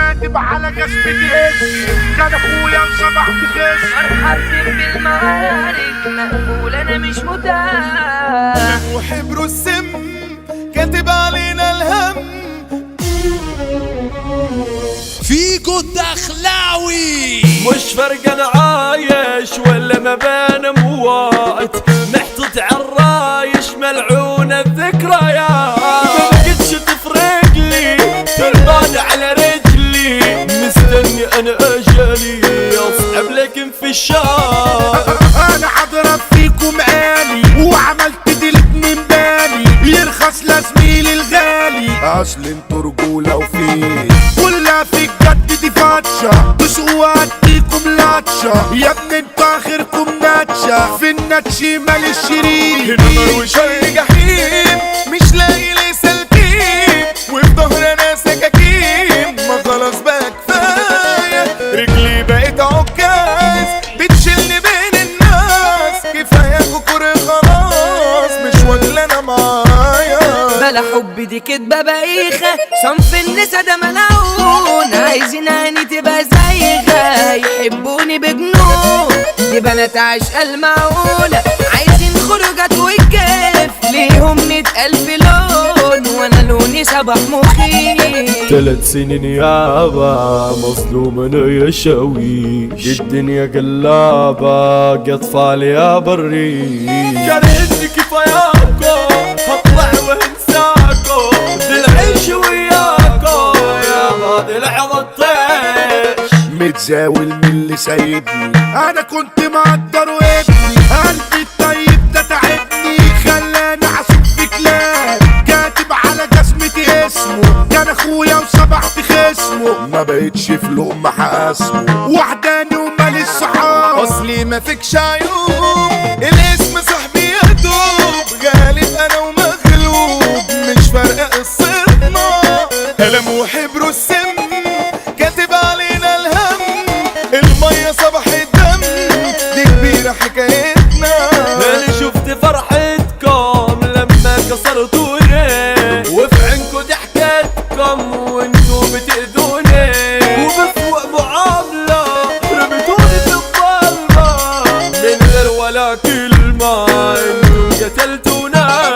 كاتب على جسمي اسمي كان اخويا انصبح بخس مرحبا بالمعارك مقبول انا مش متاح وحبر السم كاتب علينا الهم فيكو الدخلاوي مش فرق انا عايش ولا ما بين موات محطوط عالرايش ملعونة الذكريات ما بقتش تفرق لي تربان على رجلي مستني انا اجلي اصعب لكن في الشارع انا حضرب فيكم آلي وعملت دلت من بالي يرخص لزميلي الغالي اصل انتوا رجولة وفيه كلها في الجد دي فاتشة تسقوا اديكم لاتشة يا ابني انتوا اخركم ناتشة في الناتش مال الشريك نمر وشر جحيم مش لاقي لي سلكين وفي ظهر انا سكاكين ما خلاص بقى كفايه رجلي بقت عكاز بتشيلني بين الناس كفايه كوكور خلاص مش واكله انا معايا بلا حب دي كدبة بايخة صنف النسا ده ملعون عايزين عيني تبقى زيغة يحبوني بجنون دي بنات عشق المعونة عايزين خروجات والكيف ليهم مئة ألف لون وانا لوني صباح مخيف ثلاث سنين يابا مظلوم انا يا شاويش الدنيا قلابة اطفال يا بريش كرهتني كفاياكو هطلع وانساكو بدي العيش وياكو يا غادي لحظة طيش متزاول من اللي سايبني انا كنت مقدر وابني قلبي الطيب ده تعبني خلاني اعصب في كلام كاتب على جسمتي اسمه كان اخويا وصبحت خصمه ما بقتش في لقمة حاسمه وحداني ومالي الصحاب اصلي ما فيكش عيوب الاسم صاحبي يا دوب غالب انا ومغلوب مش فارقه قصتنا قلم وحبر السم كاتب علينا الهم الميه صبح الدم دي كبيره حكايتنا انا شفت فرحتكم لما كسرتوني وفي عينكم ضحكتكم وانتو بتأذوني وبسوء معاملة رميتوني في الظلمة من غير ولا كلمة انتو قتلتونا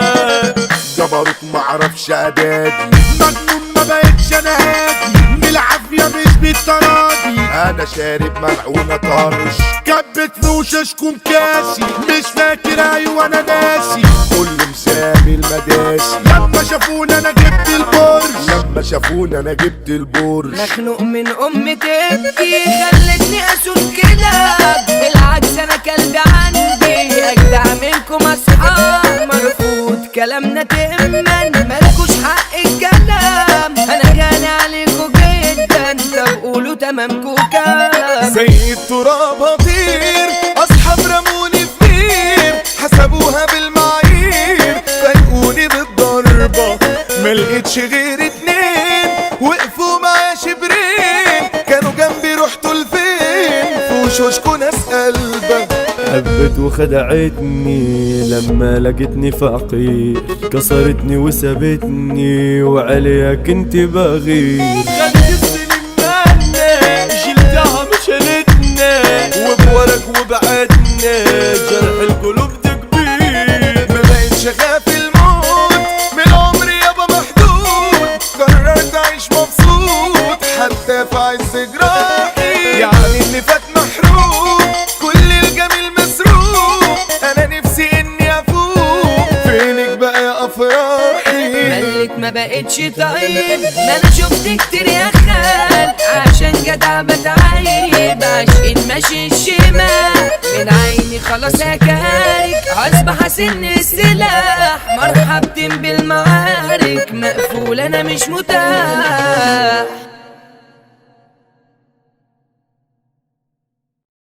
جبروت معرفش ادادي مجنون ما بقتش انا هادي بالعافية مش بالتراضي انا شارب ملعونة طرش كبت في وشاشكم كاسي مش فاكر ايوه انا ناسي كل مسامي المداسي لما شافونا انا جبت البرج لما شافونا انا جبت البرج مخنوق من ام تبكي خلتني اسود كده بالعكس انا كلب عندي اجدع منكم اصحاب مرفوض كلامنا تأمن مالكوش حق الكلام انا غالي عليكوا جدا طب قولوا تمامكوا كام زي التراب هطير اصحاب رموني في بير حسبوها بالمعايير فاجئوني بالضربة ملقتش غير اتنين وقفوا معايا شبرين كانوا جنبي رحتوا لفين في وشوشكوا ناس قلبة حبت وخدعتني لما لقتني فقير كسرتني وسابتني وعليها كنت بغير خدت السنين مني شلتها مشلتني وبورك وبعدني جرح القلوب تكبير ما بقتش اخاف الموت من عمري يابا محدود قررت اعيش مبسوط حتى في عز جراحي يعني اللي فات محروق كل الجميل مسروق انا نفسي اني افوق فينك بقى يا افراحي ملت ما بقتش طيب ما انا شفت كتير يا خال عشان جدع بتعيب عشق ماشي الشمال من عيني خلاص هكارك اصبح سن السلاح مرحبتين بالمعارك مقفول انا مش متاح